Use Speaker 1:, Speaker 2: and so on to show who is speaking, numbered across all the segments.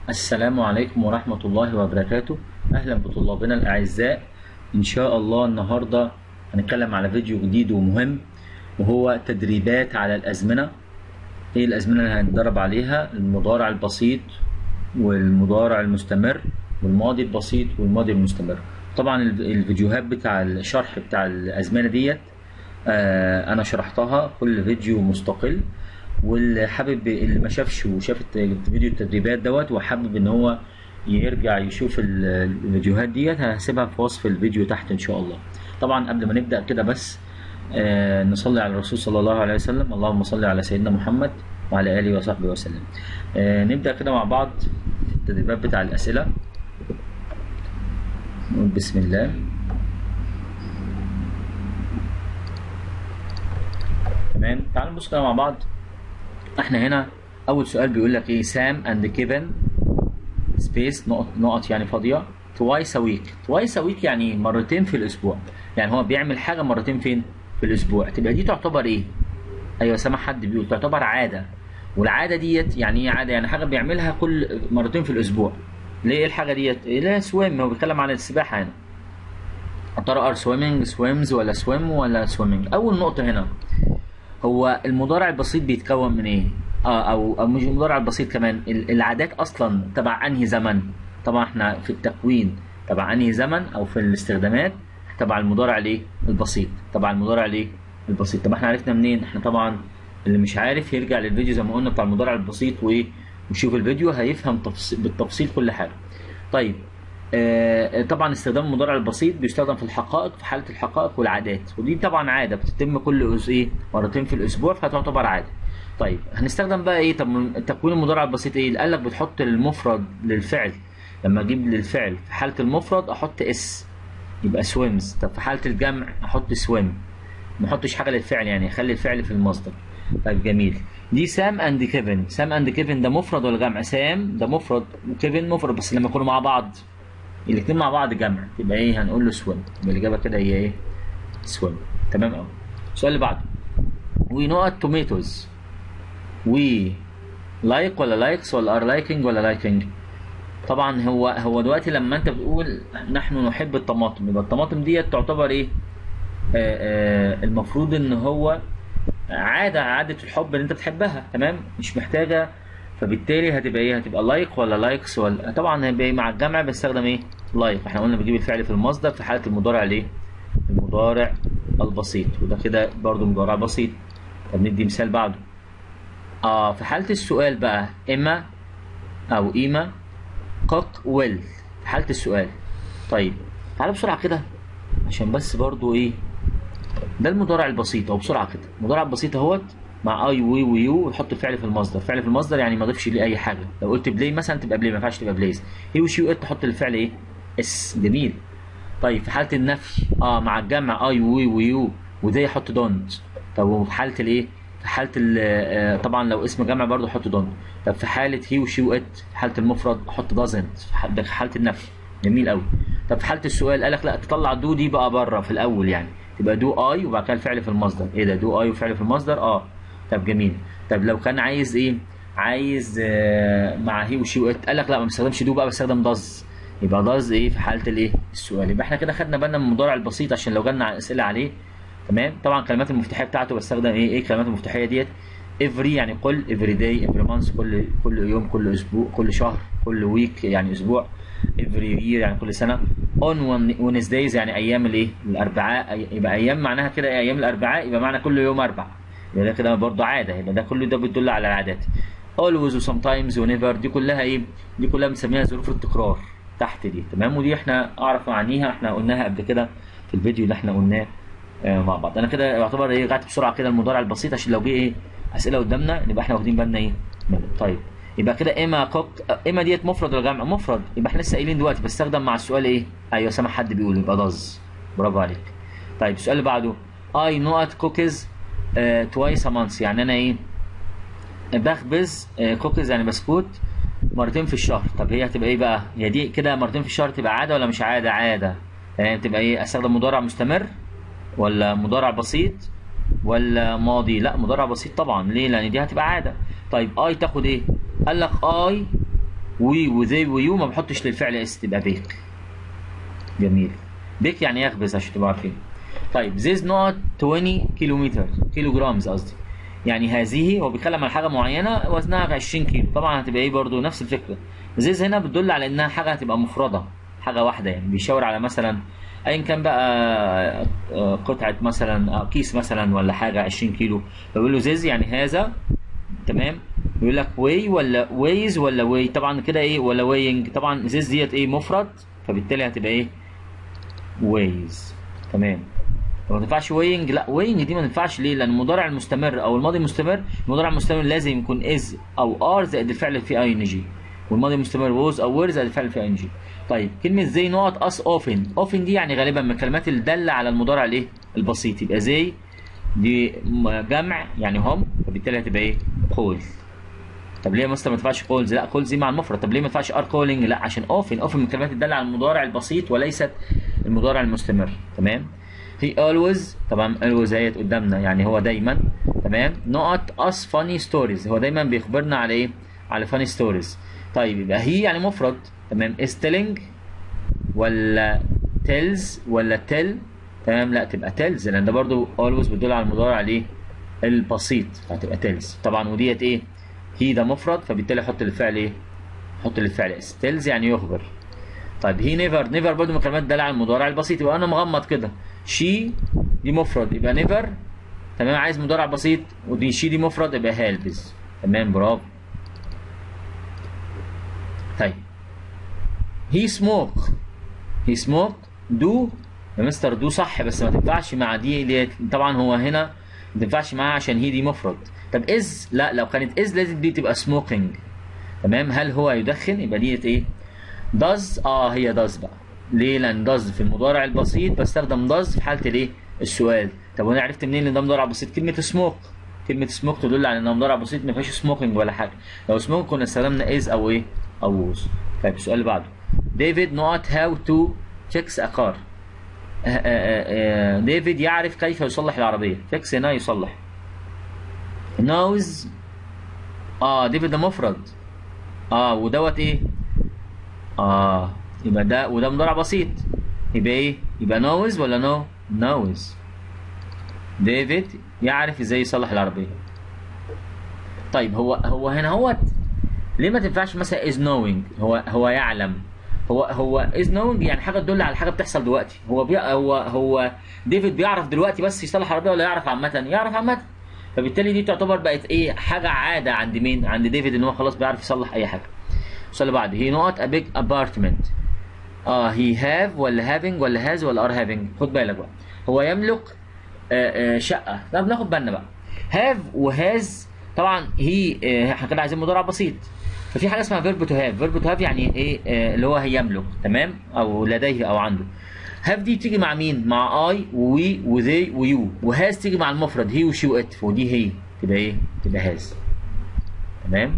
Speaker 1: السلام عليكم ورحمة الله وبركاته أهلا بطلابنا الأعزاء إن شاء الله النهاردة هنتكلم على فيديو جديد ومهم وهو تدريبات على الأزمنة إيه الأزمنة اللي هنتدرب عليها المضارع البسيط والمضارع المستمر والماضي البسيط والماضي المستمر طبعا الف- الفيديوهات بتاع الشرح بتاع الأزمنة ديت آه، أنا شرحتها كل فيديو مستقل واللي حابب اللي ما شافش وشاف الت- فيديو التدريبات دوت وحابب ان هو يرجع يشوف ال- الفيديوهات ديت هسيبها في وصف الفيديو تحت ان شاء الله طبعا قبل ما نبدا كده بس آه نصلي على الرسول صلى الله عليه وسلم اللهم صل على سيدنا محمد وعلى اله وصحبه وسلم آه نبدا كده مع بعض التدريبات بتاع الاسئله نقول بسم الله تمام تعالوا نبص كده مع بعض احنا هنا اول سؤال بيقول لك ايه سام اند كيفن سبيس نقط نقط يعني فاضيه توايس ا ويك توايس ا ويك يعني مرتين في الاسبوع يعني هو بيعمل حاجه مرتين فين في الاسبوع تبقى دي تعتبر ايه ايوه سامع حد بيقول تعتبر عاده والعاده ديت يعني ايه عاده يعني حاجه بيعملها كل مرتين في الاسبوع ليه ايه الحاجه ديت إيه لا سويم هو بيتكلم عن السباحه هنا يا ترى ار سويمنج سويمز ولا سويم ولا سويمنج اول نقطه هنا هو المضارع البسيط بيتكون من ايه؟ اه او او مش المضارع البسيط كمان ال- العادات اصلا تبع انهي زمن؟ طبعا احنا في التكوين تبع انهي زمن او في الاستخدامات تبع المضارع الايه؟ البسيط تبع المضارع الايه؟ البسيط طب احنا عرفنا منين؟ احنا طبعا اللي مش عارف يرجع للفيديو زي ما قلنا بتاع المضارع البسيط وايه؟ ويشوف الفيديو هيفهم تفصيل بالتفصيل كل حاجه. طيب آه، طبعا استخدام المضارع البسيط بيستخدم في الحقائق في حاله الحقائق والعادات ودي طبعا عاده بتتم كل أس- ايه مرتين في الاسبوع فتعتبر عاده طيب هنستخدم بقى ايه طب تكوين المضارع البسيط ايه قال لك بتحط المفرد للفعل لما اجيب للفعل في حاله المفرد احط اس يبقى سويمز طب في حاله الجمع احط سويم ما احطش حاجه للفعل يعني اخلي الفعل في المصدر طيب جميل دي سام اند كيفن سام اند كيفن ده مفرد ولا جمع سام ده مفرد وكيفن مفرد بس لما يكونوا مع بعض الاثنين مع بعض جمع يبقى ايه هنقول له سويم يبقى الاجابه كده هي ايه سويم تمام قوي السؤال اللي بعده وي نوت توميتوز وي لايك ولا لايكس ولا ار لايكنج ولا لايكنج طبعا هو هو دلوقتي لما انت بتقول نحن نحب الطماطم يبقى الطماطم ديت تعتبر ايه آه آه المفروض ان هو عاده عاده الحب اللي انت بتحبها تمام مش محتاجه فبالتالي هتبقى ايه هتبقى لايك ولا لايكس ولا طبعا هيبقى إيه؟ مع الجمع بستخدم ايه لايك احنا قلنا بجيب الفعل في المصدر في حاله المضارع الايه المضارع البسيط وده كده برضو مضارع بسيط طب ندي مثال بعده اه في حاله السؤال بقى اما او ايما كوك ويل في حاله السؤال طيب تعالى بسرعه كده عشان بس برضو ايه ده المضارع البسيط او بسرعه كده المضارع البسيط اهوت مع اي وي ويو ويحط الفعل في المصدر فعل في المصدر يعني ما اضيفش ليه اي حاجه لو قلت بلاي مثلا تبقى بلاي ما ينفعش تبقى بلايز هي وشي وات تحط الفعل ايه اس جميل طيب في حاله النفي اه مع الجمع اي وي ويو وده يحط دونت طب وفي حاله الايه في حاله ال- آه، طبعا لو اسم جمع برضه احط دونت طب في حاله هي وشي وات في حاله المفرد احط دازنت في حال- ده في حاله النفي جميل قوي طب في حاله السؤال قال لك لا تطلع دو دي بقى بره في الاول يعني تبقى دو اي وبعد كده الفعل في المصدر ايه ده دو اي وفعل في المصدر اه طب جميل طب لو كان عايز ايه عايز آه مع هي وشي وات قال لك لا ما بستخدمش دو بقى بستخدم داز يبقى داز ايه في حاله الايه السؤال يبقى احنا كده خدنا بالنا من المضارع البسيط عشان لو جالنا اسئله عليه تمام طبعا الكلمات المفتاحيه بتاعته بستخدم ايه ايه الكلمات المفتاحيه ديت every يعني كل every day every month كل كل يوم كل اسبوع كل شهر كل ويك يعني اسبوع every year يعني كل سنه on one- Wednesdays يعني ايام الايه الاربعاء أي- يبقى ايام معناها كده إيه؟ ايام الاربعاء يبقى معنى كل يوم اربع يبقى ده كده برضه عاده يبقى ده كله ده بيدل على العادات always و sometimes و never دي كلها ايه دي كلها بنسميها ظروف التكرار تحت دي تمام ودي احنا اعرف معانيها احنا قلناها قبل كده في الفيديو اللي احنا قلناه آه، مع بعض انا كده يعتبر ايه رجعت بسرعه كده المضارع البسيط عشان لو جه ايه اسئله قدامنا نبقى احنا واخدين بالنا ايه منه. طيب يبقى كده اما كوك اما ديت مفرد ولا جمع مفرد يبقى احنا لسه قايلين دلوقتي بستخدم مع السؤال ايه ايوه سامع حد بيقول يبقى داز برافو عليك طيب السؤال اللي بعده اي نوت كوكيز توايس ا مانث يعني انا ايه بخبز كوكيز يعني بسكوت مرتين في الشهر طب هي هتبقى ايه بقى هي دي كده مرتين في الشهر تبقى عاده ولا مش عاده عاده يعني تبقى ايه استخدم مضارع مستمر ولا مضارع بسيط ولا ماضي لا مضارع بسيط طبعا ليه لان دي هتبقى عاده طيب اي تاخد ايه قال لك اي وي وذي ويو ما بحطش للفعل اس تبقى بيك جميل بيك يعني يخبز عشان تبقوا عارفين طيب زيز نقط 20 كيلومتر كيلو جرامز قصدي يعني هذه هو بيتكلم على حاجه معينه وزنها 20 كيلو طبعا هتبقى ايه برضو نفس الفكره زيز هنا بتدل على انها حاجه هتبقى مفرده حاجه واحده يعني بيشاور على مثلا ايا كان بقى آه، قطعه مثلا آه، كيس مثلا ولا حاجه 20 كيلو فبيقول له زيز يعني هذا تمام بيقول لك واي ولا ويز ولا واي طبعا كده ايه ولا وينج طبعا زيز ديت ايه مفرد فبالتالي هتبقى ايه ويز تمام ما تنفعش وينج لا وينج دي ما تنفعش ليه لان المضارع المستمر او الماضي المستمر المضارع المستمر لازم يكون از او ار زائد الفعل اللي فيه اي ان جي والماضي المستمر ووز او وير زائد الفعل اللي فيه اي ان جي طيب كلمه زي نقط اس اوفن اوفن دي يعني غالبا من الكلمات اللي داله على المضارع الايه البسيط يبقى زي دي م- جمع يعني هم فبالتالي هتبقى ايه قول طب ليه يا مستر ما تنفعش كولز لا كولز دي مع المفرد طب ليه ما ينفعش ار كولينج لا عشان اوفن اوفن من الكلمات الداله على المضارع البسيط وليست المضارع المستمر تمام he always طبعا always اهيت قدامنا يعني هو دايما تمام نقط us funny stories هو دايما بيخبرنا على ايه على funny stories طيب يبقى هي يعني مفرد تمام is telling ولا tells ولا tell تمام لا تبقى tells لان ده برضو always بتدل على المضارع الايه البسيط فهتبقى tells طبعا وديت ايه هي ده مفرد فبالتالي حط للفعل ايه حط للفعل اس tells يعني يخبر طيب هي نيفر نيفر برضو من كلمات دالة على المضارع البسيط يبقى انا مغمض كده شي دي مفرد يبقى نيفر تمام عايز مضارع بسيط ودي شي دي مفرد يبقى هالبز تمام برافو طيب هي سموك هي سموك دو يا مستر دو صح بس ما تنفعش مع دي اللي هي- طبعا هو هنا ما تنفعش معاها عشان هي دي مفرد طب از لا لو كانت از لازم دي تبقى سموكينج تمام هل هو يدخن يبقى ديت ايه does اه هي does بقى ليه لان does في المضارع البسيط بستخدم does في حاله الايه السؤال طب وانا عرفت منين ان ده مضارع بسيط كلمه سموك كلمه سموك تدل على انه مضارع بسيط ما فيهاش سموكينج ولا حاجه لو سموك كنا استخدمنا از او ايه او was طيب السؤال اللي بعده ديفيد نوت هاو تو فيكس ا كار ديفيد يعرف كيف يصلح العربيه فيكس هنا يصلح knows اه ديفيد ده مفرد اه ودوت ايه اه يبقى ده وده مضارع بسيط يبقى ايه يبقى نوز ولا نو نوز ديفيد يعرف ازاي يصلح العربيه طيب هو هو هنا هو ليه ما تنفعش مثلا از نوينج هو هو يعلم هو هو از نوينج يعني حاجه تدل على حاجه بتحصل دلوقتي هو بي هو هو ديفيد بيعرف دلوقتي بس يصلح العربيه ولا يعرف عامه يعرف عامه فبالتالي دي تعتبر بقت ايه حاجه عاده عند مين عند ديفيد ان هو خلاص بيعرف يصلح اي حاجه السؤال اللي بعده هي نوت ا بيج ابارتمنت اه هي هاف ولا هافينج ولا هاز ولا ار هافينج خد بالك بقى هو يملك آه آه شقه طب ناخد بالنا بقى هاف وهاز طبعا هي آه، احنا كده عايزين مضارع بسيط ففي حاجه اسمها فيرب تو هاف فيرب تو هاف يعني ايه آه اللي هو هي يملك تمام او لديه او عنده هاف دي تيجي مع مين مع اي ووي وذي ويو وهاز تيجي مع المفرد هي وشي وات ودي هي تبقى ايه تبقى هاز تمام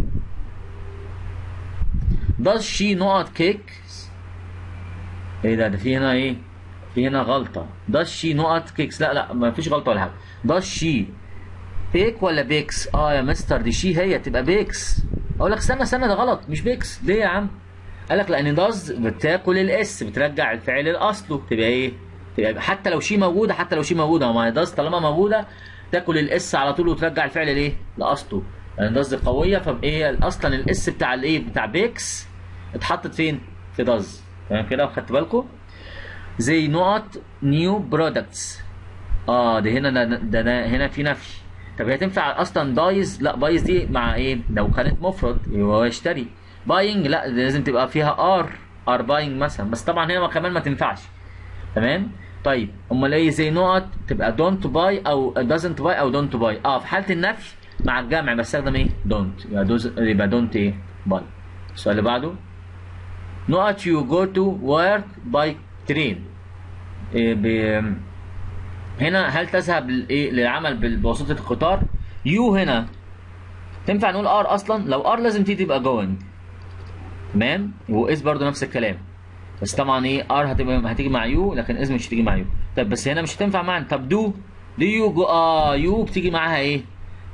Speaker 1: does she not cakes ايه ده ده في هنا ايه في هنا غلطة does she not cakes لا لا ما فيش غلطة ولا حاجة does she بيك ولا بيكس اه يا مستر دي شي هي تبقى بيكس اقول لك استنى استنى ده غلط مش بيكس ليه يا عم قال لك لان داز بتاكل الاس بترجع الفعل لاصله تبقى ايه تبقى حتى لو شي موجوده حتى لو شي موجوده ما هي داز طالما موجوده تاكل الاس على طول وترجع الفعل لايه لاصله لان داز قويه فايه اصلا الاس بتاع الايه بتاع بيكس اتحطت فين في داز تمام كده خدت بالكم زي نقط نيو برودكتس اه ده هنا ده, ده, ده هنا في نفي طب هي تنفع اصلا دايز لا بايز دي مع ايه لو كانت مفرد يبقى هو يشتري باينج لا ده لازم تبقى فيها ار ار باينج مثلا بس طبعا هنا ما كمان ما تنفعش تمام طيب امال ايه زي نقط تبقى دونت باي او doesn't باي او دونت باي اه في حاله النفي مع الجمع بستخدم ايه دونت يبقى دوز يبقى دونت ايه باي السؤال اللي بعده نقط يو جو تو ورك باي ترين إيه ب... هنا هل تذهب للايه للعمل بال- بواسطه القطار يو هنا تنفع نقول ار اصلا لو ار لازم تيجي تبقى جوينج تمام واس برضو نفس الكلام بس طبعا ايه ار هتبقى هتيجي مع يو لكن اس مش هتيجي مع يو طب بس هنا مش هتنفع معانا طب دو دو يو جو اه يو بتيجي معاها ايه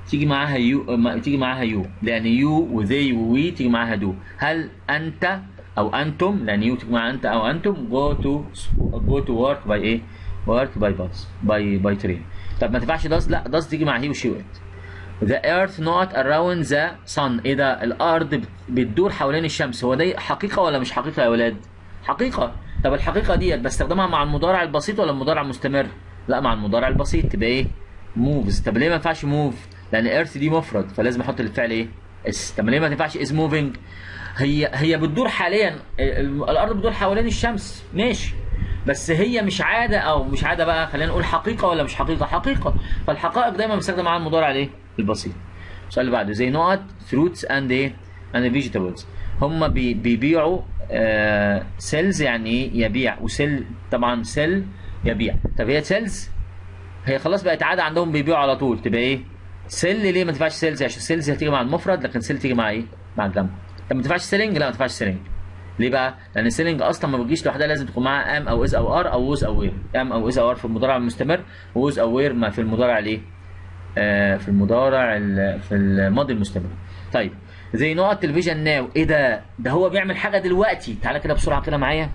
Speaker 1: تيجي معاها يو ما- تيجي معاها يو لان يو وذي ووي تيجي معاها دو هل انت او انتم لان يو تيجي مع انت او انتم جو تو جو تو ورك باي ايه ورك باي باص باي باي ترين طب ما تنفعش داز لا داز تيجي مع هي وشي وات The earth not around the sun ايه ده الارض بت- بتدور حوالين الشمس هو ده حقيقة ولا مش حقيقة يا ولاد حقيقة طب الحقيقة ديت بستخدمها مع المضارع البسيط ولا المضارع المستمر لا مع المضارع البسيط تبقى ايه moves طب ليه ما ينفعش move لان earth دي مفرد فلازم احط الفعل ايه اس طب ليه ما تنفعش is moving هي هي بتدور حاليا ال- الارض بتدور حوالين الشمس ماشي بس هي مش عاده او مش عاده بقى خلينا نقول حقيقه ولا مش حقيقه حقيقه فالحقائق دايما بستخدم معاها المضارع الايه البسيط السؤال اللي بعده زي نقط فروتس اند ايه اند فيجيتابلز هم بي بيبيعوا آه سيلز يعني ايه يبيع وسيل طبعا سيل يبيع طب هي سيلز هي خلاص بقت عاده عندهم بيبيعوا على طول تبقى ايه سيل ليه ما تنفعش سيلز عشان سيلز هتيجي مع المفرد لكن سيل تيجي مع ايه مع الجمع طب ما تنفعش سيلينج لا ما تنفعش سيلينج ليه بقى؟ لان السيلينج اصلا ما بتجيش لوحدها لازم تكون معاها ام او از او ار او ووز او وير ام او از او ار في المضارع المستمر ووز او وير ما في المضارع الايه؟ آه في المضارع ال- في الماضي المستمر طيب زي نقط تلفزيون ناو ايه ده ده هو بيعمل حاجه دلوقتي تعالى كده بسرعه كده معايا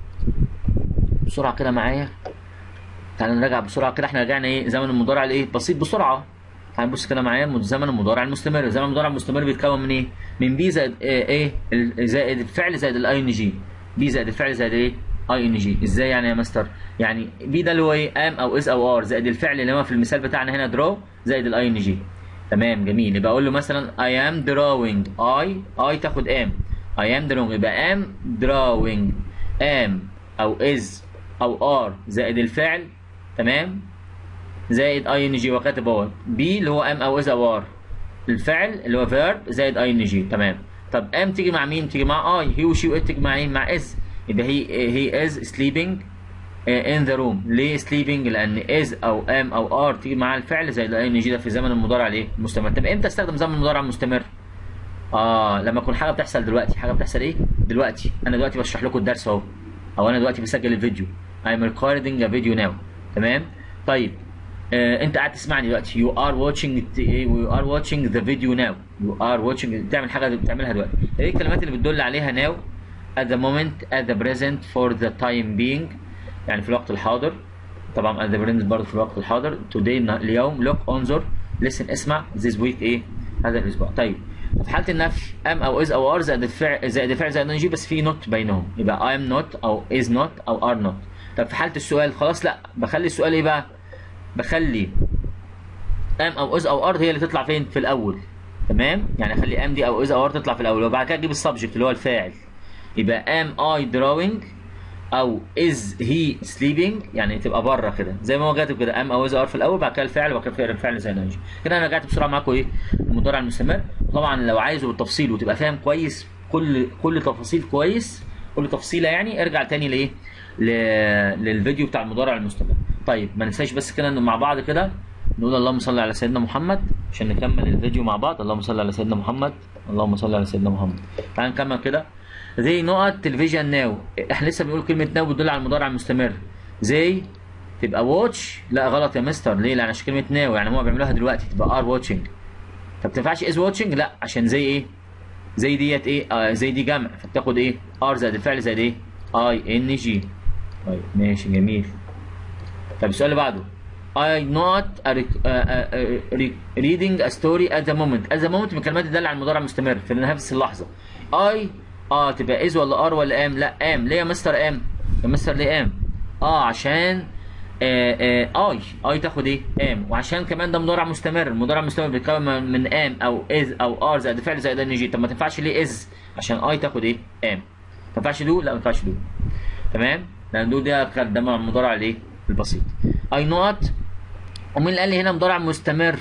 Speaker 1: بسرعه كده معايا تعالى نراجع بسرعه كده احنا رجعنا ايه زمن المضارع الايه بسيط بسرعه هنبص كده معايا زمن المضارع المستمر زمن المضارع المستمر بيتكون من ايه من بي زائد ايه, إيه ال- زائد الفعل زائد الاي ان جي بي زائد الفعل زائد ايه اي ان جي ازاي يعني يا مستر يعني بي ده اللي هو ايه ام او از او ار زائد الفعل اللي هو في المثال بتاعنا هنا درو زائد الاي ان جي تمام جميل يبقى اقول له مثلا I am drawing I I تاخد am I am drawing يبقى am drawing am او is او are زائد الفعل تمام زائد اي ان جي وكاتب اهو بي اللي هو ام او از او ار الفعل اللي هو فيرب زائد اي ان جي تمام طب ام تيجي مع مين تيجي مع اي هي وشي وات تيجي مع ايه مع از يبقى هي هي از سليبنج ان ذا روم ليه سليبنج لان از او ام او ار تيجي مع الفعل زائد الاي ان جي ده في زمن المضارع الايه المستمر طب امتى استخدم زمن المضارع المستمر اه لما يكون حاجه بتحصل دلوقتي حاجه بتحصل ايه دلوقتي انا دلوقتي بشرح لكم الدرس اهو او انا دلوقتي بسجل الفيديو I'm recording a video now تمام طيب آه انت قاعد تسمعني دلوقتي you are watching it- إيه؟ you are watching the video now you are watching بتعمل حاجه بتعملها دلوقتي ايه الكلمات اللي بتدل عليها now at the moment at the present for the time being يعني في الوقت الحاضر طبعا at the present برضه في الوقت الحاضر today اليوم look انظر listen اسمع this week ايه هذا الاسبوع طيب في حاله النفي ام او از او ار زائد الفعل زائد الفعل زائد ان جي بس في نوت بينهم يبقى I am not او is not او are not طب في حاله السؤال خلاص لا بخلي السؤال ايه بقى بخلي ام او از او ار هي اللي تطلع فين في الاول تمام يعني اخلي ام دي او از او ار تطلع في الاول وبعد كده اجيب السبجكت اللي هو الفاعل يبقى ام اي drawing او از هي سليبنج يعني تبقى بره كده زي ما هو كاتب كده ام او از ار في الاول بعد كده الفعل وبعد كده الفعل زي ما كده انا رجعت بسرعه معاكم ايه المضارع المستمر طبعا لو عايزه بالتفصيل وتبقى فاهم كويس كل كل تفاصيل كويس كل تفصيله يعني ارجع تاني لايه ل- للفيديو بتاع المضارع المستمر طيب ما ننساش بس كده ان مع بعض كده نقول اللهم صل على سيدنا محمد عشان نكمل الفيديو مع بعض اللهم صل على سيدنا محمد اللهم صل على سيدنا محمد تعال نكمل كده زي نقط تلفزيون ناو احنا لسه بنقول كلمه ناو بتدل على المضارع المستمر زي تبقى واتش لا غلط يا مستر ليه لان عشان كلمه ناو يعني هم بيعملوها دلوقتي تبقى ار واتشنج طب تنفعش از واتشنج لا عشان زي ايه زي ديت ايه آه زي دي جمع فبتاخد ايه ار زائد الفعل زائد ايه اي ان جي طيب ماشي جميل طب السؤال اللي بعده I not a rec- uh, uh, uh, reading a story at the moment at the moment من كلمات تدل على المضارع المستمر في نفس اللحظة I اه تبقى is ولا ار ولا ام لا ام ليه يا مستر ام يا مستر ليه ام اه عشان آه آه اي اي تاخد ايه ام وعشان كمان ده مضارع مستمر المضارع المستمر بيتكون من- من ام او از او ار زائد فعل زائد ان جي طب ما تنفعش ليه از عشان اي تاخد ايه ام ما ينفعش دو لا ما ينفعش دو تمام لان دول ده كان ده مع المضارع الايه البسيط اي نوت ومين اللي قال لي هنا مضارع مستمر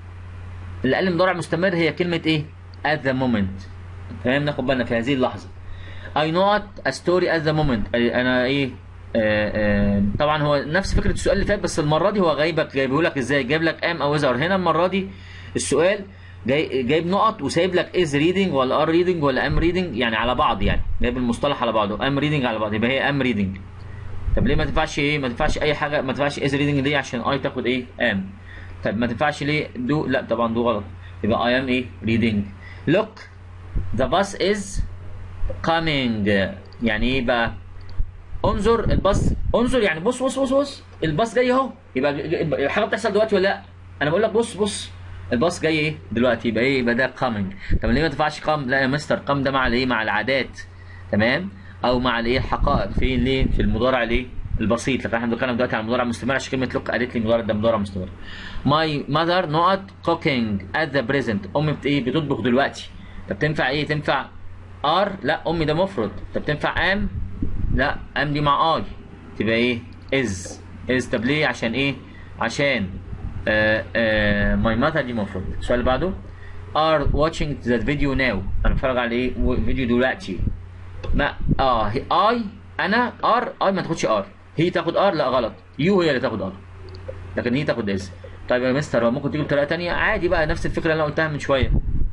Speaker 1: اللي قال لي مضارع مستمر هي كلمه ايه at the moment تمام ناخد بالنا في هذه اللحظه I not a story at the moment أي- انا ايه آه آه طبعا هو نفس فكره السؤال اللي فات بس المره دي هو جايبك جايبه لك ازاي جايب لك ام او ازر هنا المره دي السؤال جاي جايب نقط وسايب لك از ريدنج ولا ار ريدنج ولا ام ريدنج يعني على بعض يعني جايب المصطلح على بعضه ام ريدنج على بعض يبقى هي ام ريدنج طب ليه ما تنفعش ايه ما تنفعش اي حاجه ما تنفعش از ريدنج دي عشان اي تاخد ايه ام طيب ما تنفعش ليه دو لا طبعا دو غلط يبقى I am ايه reading look the bus is coming يعني ايه بقى انظر الباص انظر يعني بص بص بص بص الباص جاي اهو يبقى الحاجه بتحصل دلوقتي ولا لا انا بقول لك بص بص الباص جاي ايه دلوقتي يبقى ايه يبقى ده coming طب ليه ما تنفعش come لا يا مستر come ده مع الايه مع العادات تمام او مع الايه الحقائق فين ليه في المضارع الايه البسيط لكن احنا بنتكلم دلوقتي عن المضارع المستمر عشان كلمه لوك قالت لي المضارع ده مضارع مستمر ماي ماذر نقط cooking at the present امي بت ايه بتطبخ دلوقتي طب تنفع ايه تنفع ار لا امي ده مفرد طب تنفع ام لا ام دي مع اي تبقى ايه از از طب ليه عشان ايه عشان ماي ماذر دي مفرد السؤال اللي بعده are watching that video now انا بتفرج على ايه فيديو دلوقتي ما اه اي انا ار اي ما تاخدش ار هي تاخد ار لا غلط يو هي اللي تاخد ار لكن هي تاخد از طيب يا مستر هو ممكن تيجي بطريقه تانية عادي بقى نفس الفكره اللي انا قلتها من شويه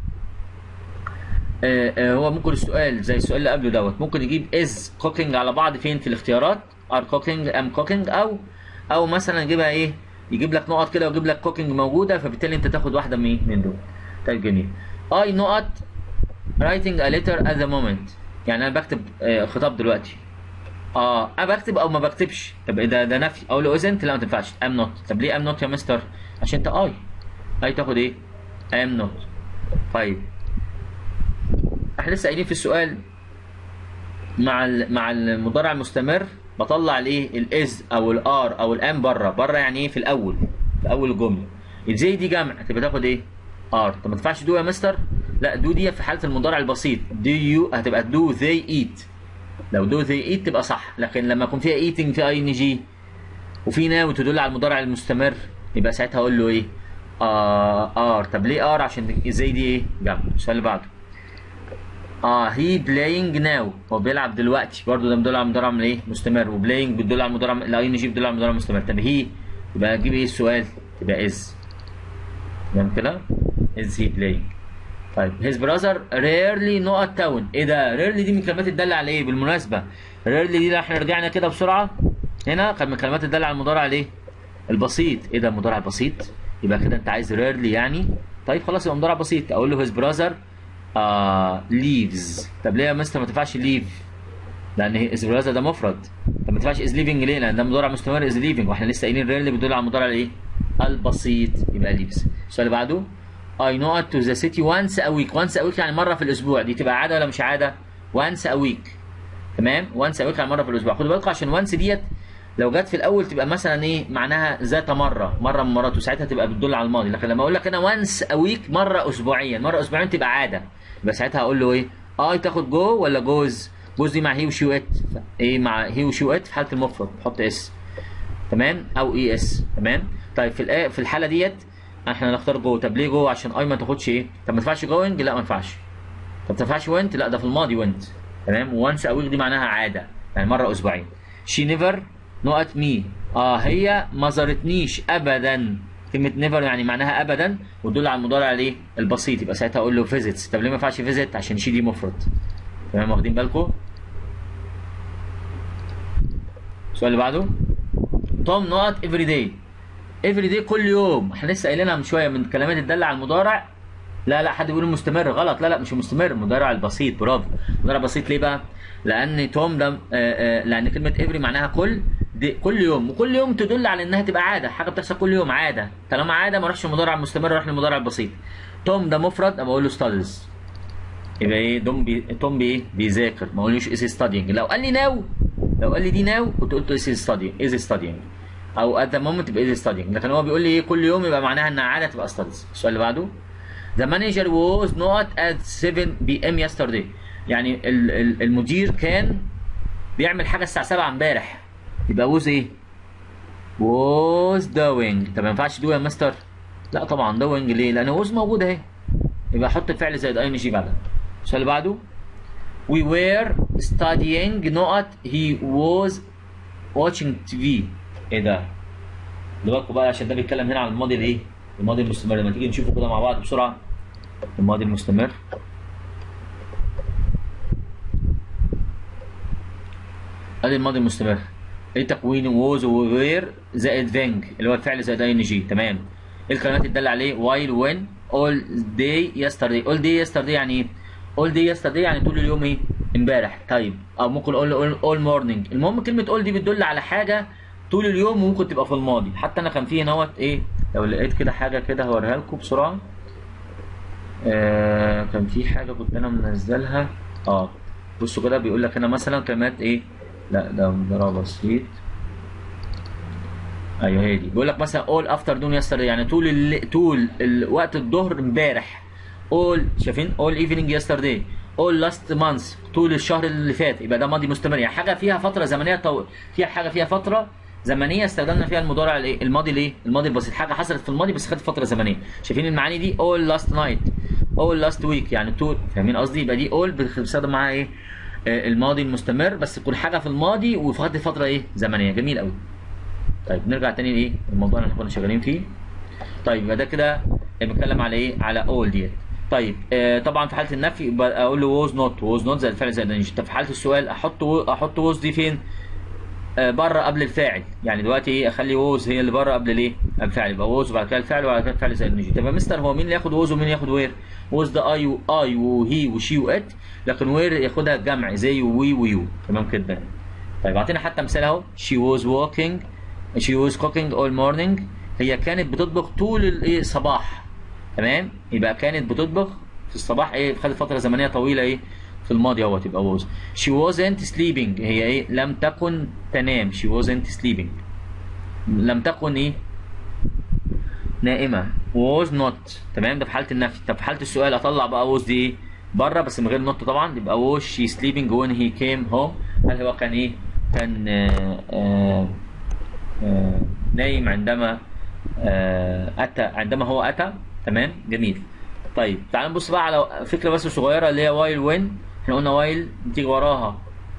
Speaker 1: آه آه هو ممكن السؤال زي السؤال اللي قبله دوت ممكن يجيب از كوكينج على بعض فين في الاختيارات ار كوكينج ام كوكينج او او مثلا يجيبها ايه يجيب لك نقط كده ويجيب لك كوكينج موجوده فبالتالي انت تاخد واحده من من دول طيب جميل اي نقط writing a letter at the moment يعني انا بكتب آه خطاب دلوقتي اه انا بكتب او ما بكتبش طب إيه ده ده نفي اقول له ازنت لا ما تنفعش ام نوت طب ليه ام نوت يا مستر عشان انت اي اي تاخد ايه ام نوت طيب احنا لسه قايلين في السؤال مع مع المضارع المستمر بطلع الايه الاز او الار او الام بره بره يعني ايه في الاول في اول الجمله ازاي دي جمع تبقى تاخد ايه ار طب ما تنفعش دو يا مستر لا دو دي في حاله المضارع البسيط دو يو هتبقى دو ذي ايت لو دو ذي ايت تبقى صح لكن لما يكون فيها ايتنج في اي ان جي وفي ناو تدل على المضارع المستمر يبقى ساعتها اقول له ايه آه ار طب ليه ار عشان ازاي دي ايه جمع السؤال اللي بعده اه هي بلاينج ناو هو بيلعب دلوقتي برضه ده بيدل على مضارع من ايه مستمر وبلاينج بتدل على مضارع الاي ان جي بتدل على مضارع مستمر طب هي يبقى اجيب ايه السؤال يبقى از تمام كده از هي بلاينج طيب هيز براذر ريرلي نقط تاون ايه ده ريرلي دي من كلمات الداله على ايه بالمناسبه ريرلي دي لو احنا رجعنا كده بسرعه هنا كان من كلمات الداله على المضارع الايه البسيط ايه ده المضارع البسيط يبقى كده انت عايز ريرلي يعني طيب خلاص يبقى مضارع بسيط اقول له هيز براذر آه ليفز طب ليه يا مستر ما تنفعش ليف لان هيز براذر ده مفرد طب ما تنفعش از ليفنج ليه لان ده مضارع مستمر از ليفنج واحنا لسه قايلين ريرلي بيدل على المضارع الايه البسيط يبقى ليفز السؤال اللي بعده I know to the city once a week once a week يعني مرة في الأسبوع دي تبقى عادة ولا مش عادة؟ once a week تمام؟ once a week يعني مرة في الأسبوع خدوا بالكم عشان once ديت لو جت في الأول تبقى مثلا إيه معناها ذات مرة مرة من مرات وساعتها تبقى بتدل على الماضي لكن لما أقول لك أنا once a week مرة أسبوعيا مرة أسبوعيا تبقى عادة يبقى ساعتها هقول له إيه؟ أي تاخد جو ولا جوز؟ جوز دي مع هي وشي وات إيه مع هي وشي وات في حالة المفرد حط اس تمام؟ أو إي اس تمام؟ طيب في في الحالة ديت احنا نختار جو طب ليه جو عشان اي ما تاخدش ايه طب ما تنفعش جوينج لا ما ينفعش طب ما تنفعش وينت لا ده في الماضي وينت تمام وانس اويك دي معناها عاده يعني مره اسبوعين شي نيفر نقط مي اه هي ما زارتنيش ابدا كلمه نيفر يعني معناها ابدا وتدل على المضارع الايه البسيط يبقى ساعتها اقول له فيزيتس طب ليه ما ينفعش فيزيت عشان شي دي مفرد تمام واخدين بالكم السؤال اللي بعده توم نقط افري داي افري داي كل يوم احنا لسه قايلينها من شويه من كلمات الداله على المضارع لا لا حد بيقول مستمر غلط لا لا مش مستمر المضارع البسيط برافو المضارع البسيط ليه بقى لان توم ده آآ آآ لان كلمه افري معناها كل دي كل يوم وكل يوم تدل على انها تبقى عاده حاجه بتحصل كل يوم عاده طالما عاده ما اروحش المضارع المستمر اروح للمضارع البسيط توم ده مفرد ابقى اقول له ستاديز يبقى ايه دوم بي توم بي بيذاكر ما اقولوش از ستادينج لو قال لي ناو لو قال لي دي ناو كنت قلت از ستادينج از ستادينج او ات ذا مومنت يبقى از ستادينج لكن هو بيقول لي ايه كل يوم يبقى معناها انها عاده تبقى ستاديز السؤال اللي بعده The manager was not at 7 p.m. yesterday يعني ال- ال- المدير كان بيعمل حاجه الساعه 7 امبارح يبقى was ايه was doing طب ما ينفعش do يا مستر لا طبعا doing ليه لان was موجود اهي يبقى احط الفعل زائد اي ان جي بعدها السؤال اللي بعده we were studying نقط he was watching TV ايه ده دلوقتي بقى عشان ده بيتكلم هنا عن الماضي الايه الماضي المستمر لما تيجي نشوفه كده مع بعض بسرعه الماضي المستمر ادي الماضي المستمر ايه تكوينه ووز ووير زائد فينج اللي هو الفعل زائد اي ان جي تمام ايه الكلمات اللي تدل عليه while when all day yesterday all day yesterday يعني ايه all day yesterday يعني طول اليوم ايه امبارح طيب او ممكن all, all, all morning المهم كلمه all دي بتدل على حاجه طول اليوم وممكن تبقى في الماضي حتى انا كان في هنا ايه لو لقيت كده حاجه كده هوريها لكم بسرعه آه كان في حاجه كنت انا منزلها اه بصوا كده بيقول لك هنا مثلا كلمات ايه لا ده ده بسيط ايوه هي دي بيقول لك مثلا all afternoon yesterday يعني طول ال... طول ال... وقت الظهر امبارح all شايفين all evening yesterday all last month طول الشهر اللي فات يبقى ده ماضي مستمر يعني حاجه فيها فتره زمنيه طو... فيها حاجه فيها فتره زمنيه استخدمنا فيها المضارع الايه الماضي الايه الماضي البسيط حاجه حصلت في الماضي بس خدت فتره زمنيه شايفين المعاني دي all last night all last week يعني طول فاهمين قصدي يبقى دي all بنستخدم معاها ايه آه الماضي المستمر بس تكون حاجه في الماضي وخدت فتره ايه زمنيه جميل قوي طيب نرجع تاني لايه الموضوع اللي احنا كنا شغالين فيه طيب يبقى ده كده بنتكلم على ايه على all ديت طيب آه طبعا في حاله النفي اقول له was not was not زي الفعل زي الانجليزي طب في حاله السؤال احط احط was دي فين آه بره قبل الفاعل يعني دلوقتي ايه اخلي ووز هي اللي بره قبل الايه الفعل يبقى ووز وبعد كده الفعل وبعد كده الفعل زي النجي طب يا مستر هو مين اللي ياخد ووز ومين ياخد وير ووز ده اي واي وهي وشي وات لكن وير ياخدها جمع زي وي ويو تمام كده طيب اعطينا حتى مثال اهو she was walking she was cooking all morning هي كانت بتطبخ طول الايه صباح تمام يبقى كانت بتطبخ في الصباح ايه خدت فتره زمنيه طويله ايه في الماضي اهوت يبقى was she wasn't sleeping هي ايه لم تكن تنام she wasn't sleeping لم تكن ايه نائمه was not تمام ده في حاله النفي طب في حاله السؤال اطلع بقى was دي ايه بره بس من غير not طبعا يبقى was she sleeping when he came home هل هو كان ايه كان آآ آآ آآ نايم عندما اتى عندما هو اتى تمام جميل طيب تعال نبص بقى على فكره بس صغيره اللي هي وايل وين احنا قلنا وايل بتيجي وراها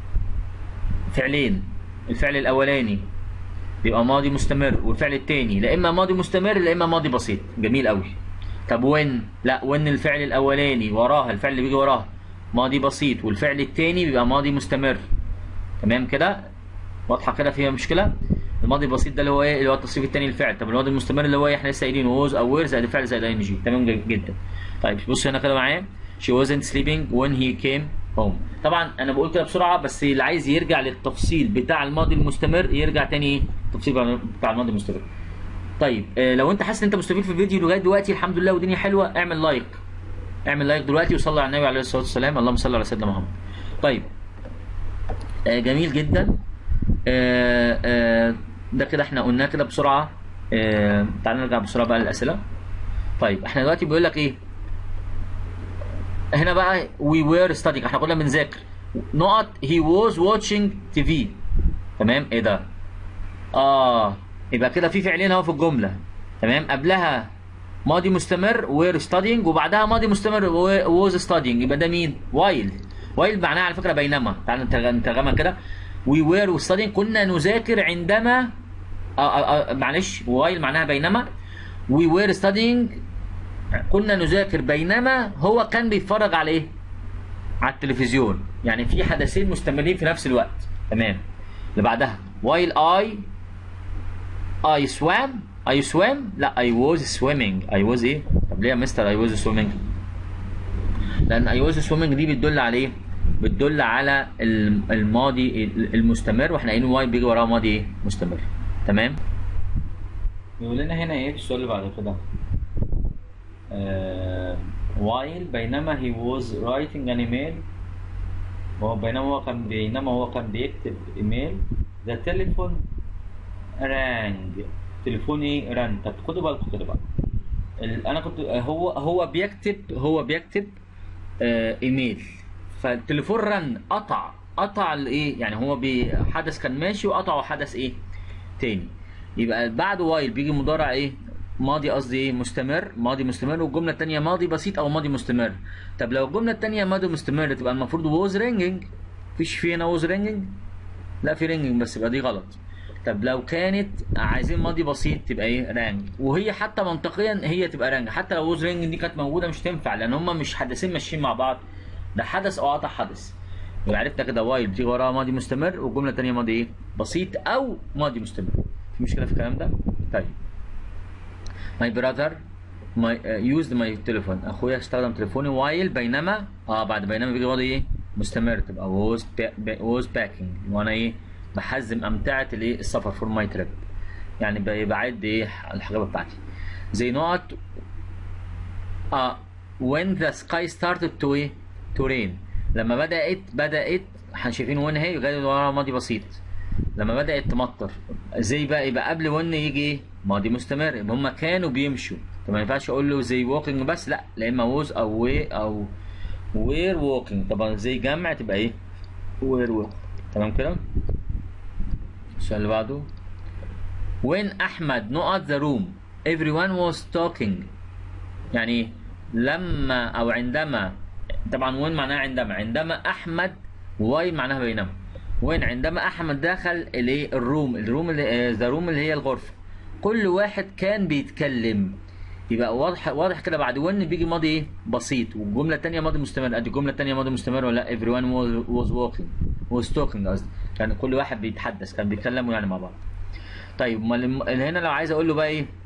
Speaker 1: فعلين الفعل الاولاني بيبقى ماضي مستمر والفعل الثاني لا اما ماضي مستمر لا اما ماضي بسيط جميل قوي طب وين لا وين الفعل الاولاني وراها الفعل اللي بيجي وراها ماضي بسيط والفعل الثاني بيبقى ماضي مستمر تمام كده واضحه كده فيها مشكله الماضي البسيط ده اللي هو ايه اللي هو التصريف الثاني للفعل طب الماضي المستمر اللي هو ايه احنا لسه قايلينه ووز او وير زائد الفعل زائد اي ان جي تمام جدا طيب بص هنا كده معايا she wasn't sleeping when he came home طبعا انا بقول كده بسرعه بس اللي عايز يرجع للتفصيل بتاع الماضي المستمر يرجع تاني ايه التفصيل بتاع الماضي المستمر طيب آه لو انت حاسس ان انت مستفيد في الفيديو لغايه دلوقتي الحمد لله والدنيا حلوه اعمل لايك اعمل لايك دلوقتي وصلي على النبي عليه الصلاه والسلام اللهم صل على سيدنا محمد طيب آه جميل جدا آه آه ده كده احنا قلناه كده بسرعه آه تعال نرجع بسرعه بقى للاسئله طيب احنا دلوقتي بيقول لك ايه هنا بقى we were studying احنا كنا بنذاكر نقط he was watching TV تمام ايه ده اه يبقى كده في فعلين اهو في الجمله تمام قبلها ماضي مستمر were studying وبعدها ماضي مستمر was studying يبقى ده مين while while معناها على فكره بينما تعال نترجمها كده we were studying كنا نذاكر عندما آه آه آه معلش while معناها بينما we were studying كنا نذاكر بينما هو كان بيتفرج على ايه؟ على التلفزيون يعني في حدثين مستمرين في نفس الوقت تمام اللي بعدها while I I swam I swam لا I was swimming I was ايه؟ طب ليه يا مستر I was swimming؟ لأن I was swimming دي بتدل على ايه؟ بتدل على الماضي المستمر واحنا قايلين واي بيجي وراه ماضي ايه؟ مستمر تمام؟ بيقول لنا هنا ايه في السؤال اللي بعد كده؟ uh, while بينما he was writing an email وهو بينما هو كان بينما هو كان بيكتب ايميل the telephone rang تليفون ايه رن طب خدوا بالكم كده بقى انا كنت هو هو بيكتب هو بيكتب آه ايميل فالتليفون رن قطع قطع الايه يعني هو حدث كان ماشي وقطعه حدث ايه تاني يبقى بعد وايل بيجي مضارع ايه ماضي قصدي ايه مستمر ماضي مستمر والجمله الثانيه ماضي بسيط او ماضي مستمر طب لو الجمله الثانيه ماضي مستمر تبقى المفروض ووز رينجنج مفيش في هنا ووز رينجنج لا في رينجنج بس يبقى دي غلط طب لو كانت عايزين ماضي بسيط تبقى ايه رانج وهي حتى منطقيا هي تبقى رانج حتى لو ووز رينجنج دي كانت موجوده مش تنفع لان هم مش حدثين ماشيين مع بعض ده حدث او قطع حدث يبقى عرفت كده وايل بتيجي وراها ماضي مستمر والجمله الثانيه ماضي ايه بسيط او ماضي مستمر في مشكله في الكلام ده طيب my brother my uh, used my telephone اخويا استخدم تليفوني while بينما اه بعد بينما بيجي ماضي ايه مستمر تبقى was ba- was packing وانا ايه بحزم امتعه الايه السفر for my trip يعني ب- بعد ايه الحاجه بتاعتي زي نقط اه when the sky started to ايه to rain لما بدأت بدأت احنا شايفين when هي جاي ورا ماضي بسيط لما بدأت تمطر زي بقى يبقى قبل when يجي ايه ماضي مستمر يبقى هم كانوا بيمشوا طب ما ينفعش اقول له زي walking بس لا لا اما was او way او were walking طبعا زي جمع تبقى ايه were walking تمام كده السؤال اللي بعده when احمد نقط the room everyone was talking يعني لما او عندما طبعا وين معناها عندما عندما احمد واي معناها بينما وين عندما احمد دخل الايه الروم الروم اللي ذا روم اللي هي الغرفه كل واحد كان بيتكلم يبقى واضح واضح كده بعد وين بيجي ماضي ايه بسيط والجمله الثانيه ماضي مستمر ادي الجمله الثانيه ماضي مستمر ولا لا everyone was, was walking was talking قصدي كان كل واحد بيتحدث كان بيتكلموا يعني مع بعض طيب امال الم- هنا لو عايز اقول له بقى ايه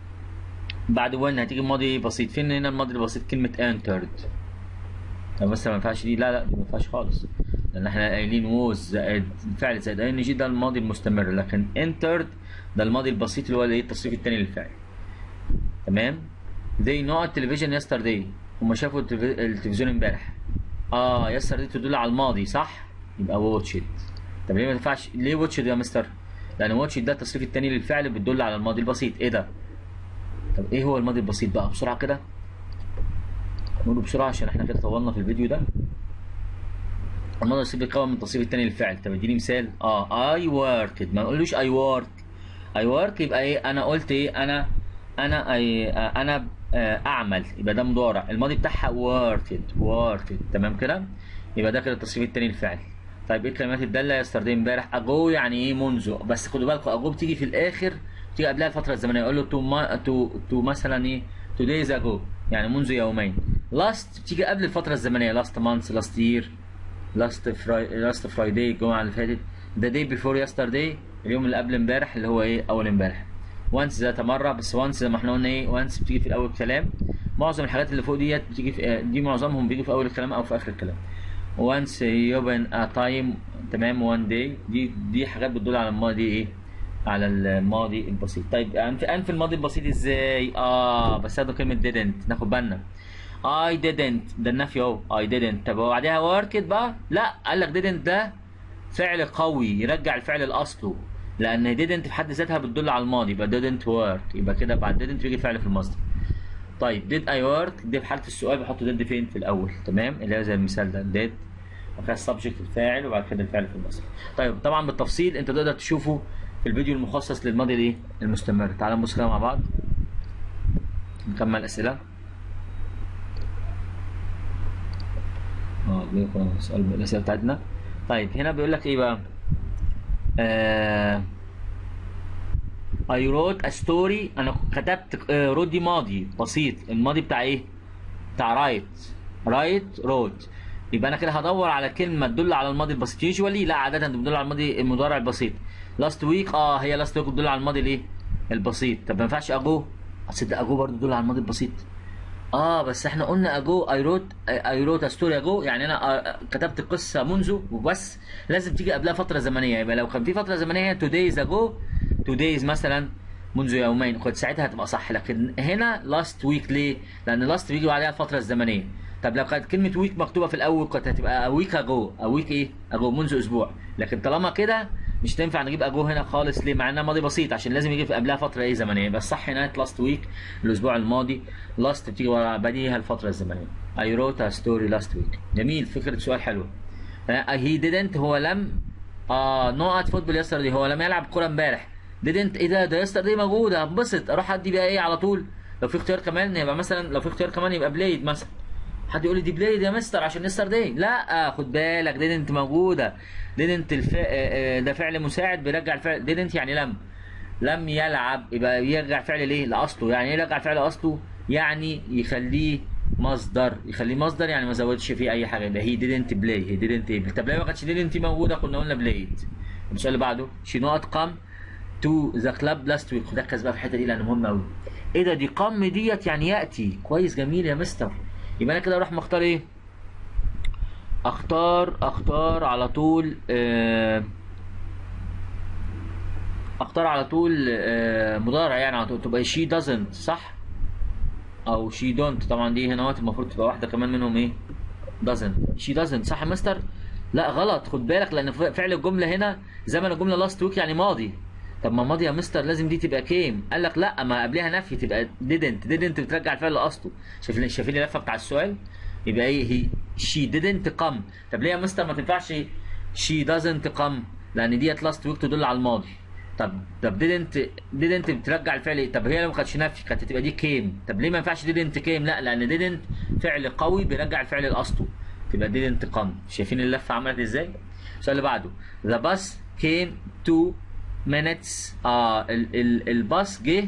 Speaker 1: بعد وين هتيجي ماضي بسيط فين هنا الماضي البسيط كلمة entered طب بس ما ينفعش دي لا لا دي ما ينفعش خالص لان احنا قايلين was زائد الفعل زائد ان جي ده الماضي المستمر لكن entered ده الماضي البسيط اللي هو الايه التصريف الثاني للفعل تمام they know television yesterday هم شافوا التلف- التلفزيون امبارح اه yesterday تدل على الماضي صح يبقى watched طب ليه ما ينفعش ليه watched يا مستر لان watched ده التصريف الثاني للفعل بتدل على الماضي البسيط ايه ده طب ايه هو الماضي البسيط بقى بسرعه كده نقوله بسرعه عشان احنا كده طولنا في الفيديو ده الماضي البسيط بيتكون من التصريف الثاني للفعل طب اديني مثال اه اي وركد ما نقولوش اي ورك اي ورك يبقى ايه انا قلت ايه انا انا اي آه انا آه اعمل يبقى ده مضارع الماضي بتاعها وركد وركد تمام كده يبقى ده كده التصريف الثاني للفعل طيب ايه الكلمات الداله يستردي امبارح اجو يعني ايه منذ بس خدوا بالكم اجو بتيجي في الاخر بتيجي قبلها الفتره الزمنيه يقول له تو ما تو تو مثلا ايه تو دايز اجو يعني منذ يومين لاست بتيجي قبل الفتره الزمنيه لاست مانث لاست يير لاست فراي لاست فرايداي الجمعه اللي فاتت ذا داي بيفور يسترداي اليوم اللي قبل امبارح اللي هو ايه اول امبارح وانس ذات مره بس وانس زي ما احنا قلنا ايه وانس بتيجي في الاول الكلام معظم الحاجات اللي فوق ديت بتيجي في دي معظمهم بيجي في اول الكلام او في اخر الكلام وانس يوبن ا تايم تمام وان داي دي دي حاجات بتدل على الماضي ايه على الماضي البسيط طيب انف انف الماضي البسيط ازاي اه بستخدم كلمه didn't ناخد بالنا I didn't ده النفي اهو I didn't طب وبعدها worked بقى لا قال لك didn't ده فعل قوي يرجع الفعل لاصله لان didn't في حد ذاتها بتدل على الماضي يبقى didn't work يبقى كده بعد didn't بيجي فعل في المصدر طيب did I work دي في حاله السؤال بحط did فين في الاول تمام اللي هي زي المثال ده did وبعد كده السبجكت الفاعل وبعد كده الفعل في المصدر طيب طبعا بالتفصيل انت تقدر تشوفه في الفيديو المخصص للماضي الايه المستمر تعالوا نبص كده مع بعض نكمل اسئله اه بيقرا سؤال الاسئله بتاعتنا طيب هنا بيقول لك ايه بقى آه I wrote a story انا كتبت آه wrote دي ماضي بسيط الماضي بتاع ايه بتاع رايت رايت wrote يبقى انا كده هدور على كلمه تدل على الماضي البسيط يوجوالي لا عاده بتدل على الماضي المضارع البسيط لاست ويك اه هي لاست ويك بتدل على الماضي الايه البسيط طب ما ينفعش اجو اصل اجو برضه بتدل على الماضي البسيط اه بس احنا قلنا اجو اي روت اي روت ستوري اجو يعني انا آه كتبت قصه منذ وبس لازم تيجي قبلها فتره زمنيه يبقى لو كان في فتره زمنيه تو دايز اجو تو دايز مثلا منذ يومين كنت ساعتها هتبقى صح لكن هنا لاست ويك ليه؟ لان لاست بيجي عليها الفتره الزمنيه طب لو كانت كلمه ويك مكتوبه في الاول كانت هتبقى ويك اجو او ويك ايه؟ اجو منذ اسبوع لكن طالما كده مش تنفع نجيب اجو هنا خالص ليه؟ مع انها ماضي بسيط عشان لازم يجي في قبلها فتره ايه زمنيه بس صح هنا لاست ويك الاسبوع الماضي لاست بتيجي ورا بديها الفتره الزمنيه I wrote a story last week جميل فكره سؤال حلوه هي didn't هو لم اه نقط فوتبول يسترداي هو لم يلعب كوره امبارح didn't ايه ده ده يسترداي موجوده انبسط اروح ادي بقى ايه على طول لو في اختيار كمان يبقى مثلا لو في اختيار كمان يبقى بليد مثلا حد يقول لي دي بليد يا مستر عشان يسترداي لا خد بالك didn't موجوده didn't الف... ده فعل مساعد بيرجع الفعل didn't يعني لم لم يلعب يبقى يرجع فعل ليه لاصله يعني ايه يرجع فعل اصله يعني يخليه مصدر يخليه مصدر يعني ما زودش فيه اي حاجه ده هي didn't play هي didn't play طب ليه ما كانتش didn't موجوده كنا قلنا played السؤال اللي بعده she not come to the club last week ركز بقى في الحته دي لان مهمه قوي ايه ده دي قم ديت يعني ياتي كويس جميل يا مستر يبقى انا كده اروح مختار ايه اختار اختار على طول آه اختار على طول آه مضارع يعني على طول تبقى شي doesn't صح او شي دونت طبعا دي هنا المفروض تبقى واحده كمان منهم ايه doesn't شي doesn't صح يا مستر لا غلط خد بالك لان فعل الجمله هنا زمن الجمله لاست ويك يعني ماضي طب ما ماضي يا مستر لازم دي تبقى كيم قال لك لا ما قبلها نفي تبقى didn't didn't بترجع الفعل لاصله شايفين شايفين اللفه بتاع السؤال يبقى ايه هي she didn't come طب ليه يا مستر ما تنفعش she doesn't come لان ديت لاست ويك تدل على الماضي طب طب didn't didn't بترجع الفعل ايه طب هي لو ما كانتش نفي كانت هتبقى دي كيم طب ليه ما ينفعش didn't came لا لان didn't فعل قوي بيرجع الفعل لاصله تبقى didn't come شايفين اللفه عملت ازاي السؤال اللي بعده the bus came two minutes اه ال ال الباص جه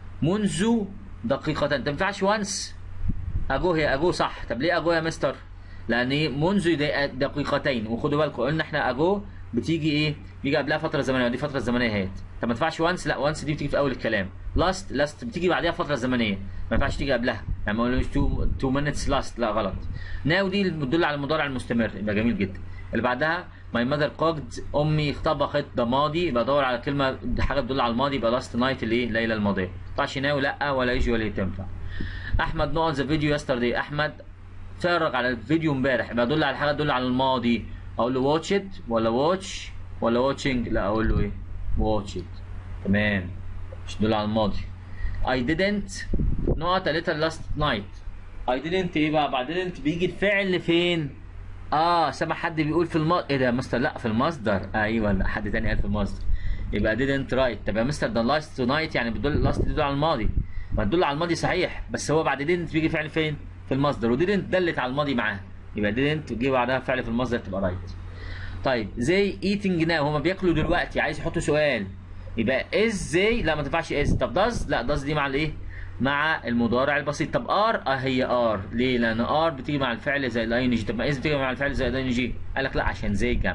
Speaker 1: منذ دقيقتين ما تنفعش وانس اجو هي اجو صح طب ليه اجو يا مستر لان ايه منذ دقيقتين وخدوا بالكم قلنا احنا اجو بتيجي ايه بيجي قبلها فتره زمنيه ودي فتره زمنيه اهيت طب ما تنفعش وانس لا وانس دي بتيجي في اول الكلام لاست لاست بتيجي بعديها فتره زمنيه ما ينفعش تيجي قبلها يعني ما قلناش 2 مينتس لاست لا غلط ناو دي بتدل على المضارع المستمر يبقى جميل جدا اللي بعدها ماي ماذر كوكد امي طبخت ده ماضي يبقى ادور على كلمه حاجه تدل على الماضي يبقى لاست نايت اللي الليله الماضيه ما ينفعش ناو لا ولا يجي ولا تنفع احمد نقط ذا فيديو يسترداي احمد اتفرج على الفيديو امبارح يبقى ادل على حاجه تدل على الماضي اقول له واتش ات ولا واتش ولا واتشنج لا اقول له ايه واتش ات تمام مش تدل على الماضي I didn't نقط a little last night I didn't ايه بقى بعد didn't بيجي الفعل فين اه سمع حد بيقول في المصدر ايه ده يا مستر لا في المصدر ايوه لا حد تاني قال في المصدر يبقى didn't write طب يا مستر ده last night يعني بتدل last تدل على الماضي ما تدل على الماضي صحيح بس هو بعد didn't بيجي فعل فين في المصدر و didn't دلت على الماضي معاه يبقى didn't جه بعدها فعل في المصدر تبقى right طيب زي eating now هما بياكلوا دلوقتي عايز يحطوا سؤال يبقى is زي لا ما تنفعش is طب does لا does دي مع الايه مع المضارع البسيط طب ار اه هي ار ليه لان ار بتيجي مع الفعل زي الاي ان جي طب ما از بتيجي مع الفعل زي الاي ان جي قال لك لا عشان زي جمع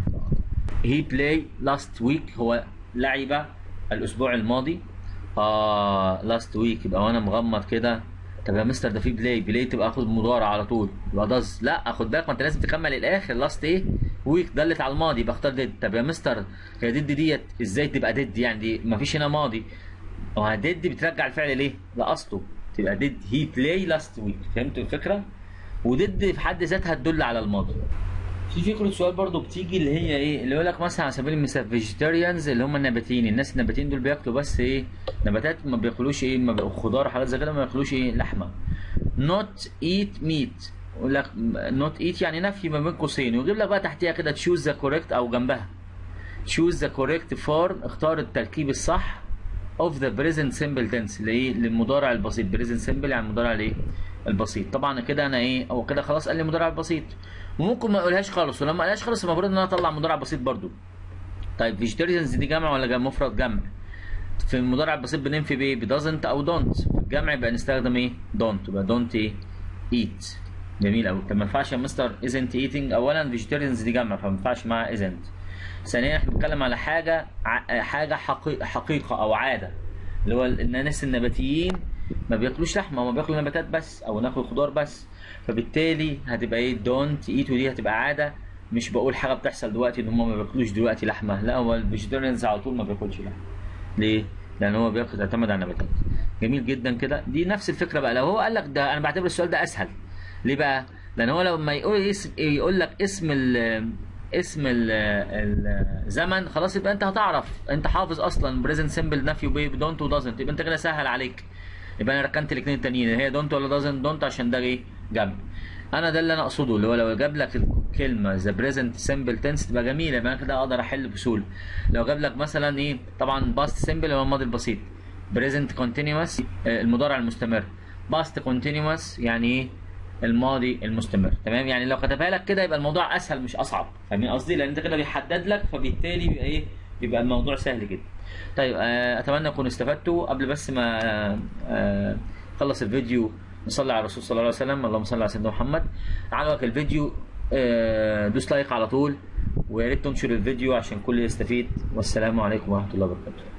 Speaker 1: هي بلاي لاست ويك هو لعب الاسبوع الماضي اه لاست ويك يبقى وانا مغمض كده طب يا مستر ده في بلاي بلاي تبقى اخد مضارع على طول يبقى داز لا خد بالك ما انت لازم تكمل الاخر لاست ايه ويك دلت على الماضي يبقى اختار ديد طب يا مستر هي ديد ديت ازاي تبقى ديد يعني دي ما فيش هنا ماضي هو ديد بترجع الفعل ليه؟ لاصله تبقى ديد هي بلاي لاست ويك فهمتوا الفكره؟ وديد في حد ذاتها تدل على الماضي في فكره سؤال برضو بتيجي اللي هي ايه اللي يقول لك مثلا على سبيل المثال فيجيتيريانز اللي هم النباتيين الناس النباتيين دول بياكلوا بس ايه نباتات ما بياكلوش ايه ما بياكلوا خضار وحاجات زي كده ما بياكلوش ايه لحمه نوت ايت ميت يقول لك نوت ايت يعني نفي ما بين قوسين ويجيب لك بقى تحتيها كده تشوز ذا كوريكت او جنبها تشوز ذا كوريكت فورم اختار التركيب الصح اوف ذا بريزنت سمبل تنس اللي ايه للمضارع البسيط بريزنت سمبل يعني المضارع الايه البسيط طبعا كده انا ايه هو كده خلاص قال لي مضارع بسيط وممكن ما يقولهاش خالص ولما قالهاش خالص المفروض ان انا اطلع مضارع بسيط برضو طيب فيجيتيريانز دي جمع ولا جمع مفرد جمع في المضارع البسيط بننفي بايه بدازنت او دونت في الجمع يبقى نستخدم ايه دونت يبقى دونت ايه ايت جميل قوي طب ما ينفعش يا مستر ازنت ايتنج اولا فيجيتيريانز دي جمع فما ينفعش معاها ازنت ثانيا احنا بنتكلم على حاجه ع... حاجه حقيقة, حقيقه او عاده اللي هو الناس النباتيين ما بياكلوش لحمه هم بياكلوا نباتات بس او ناكل خضار بس فبالتالي هتبقى ايه دونت ايت ودي هتبقى عاده مش بقول حاجه بتحصل دلوقتي ان هم ما بياكلوش دلوقتي لحمه لا هو الفيجيتيريانز على طول ما بياكلش لحمه ليه؟ لان هو بياخد يعتمد على النباتات جميل جدا كده دي نفس الفكره بقى لو هو قال لك ده انا بعتبر السؤال ده اسهل ليه بقى؟ لان هو لما يقول اسم يقول لك اسم ال اسم ال الزمن خلاص يبقى انت هتعرف انت حافظ اصلا بريزنت سمبل نفي وبي دونت ودازنت يبقى انت كده سهل عليك يبقى انا ركنت الاثنين التانيين هي دونت ولا دازنت دونت عشان ده ايه جنب انا ده اللي انا اقصده اللي هو لو جاب لك الكلمه ذا بريزنت سمبل تنس تبقى جميله يبقى انا كده اقدر احل بسهوله لو جاب لك مثلا ايه طبعا باست سمبل هو الماضي البسيط بريزنت كونتينوس المضارع المستمر باست كونتينوس يعني ايه الماضي المستمر تمام يعني لو كتبها لك كده يبقى الموضوع اسهل مش اصعب فاهمين قصدي لان انت كده بيحدد لك فبالتالي بيبقى ايه بيبقى الموضوع سهل جدا طيب آه اتمنى تكونوا استفدتوا قبل بس ما آه خلص الفيديو نصلي على الرسول صلى الله عليه وسلم اللهم صل على سيدنا محمد عجبك الفيديو آه دوس لايك على طول ويا ريت تنشر الفيديو عشان كل يستفيد والسلام عليكم ورحمه الله وبركاته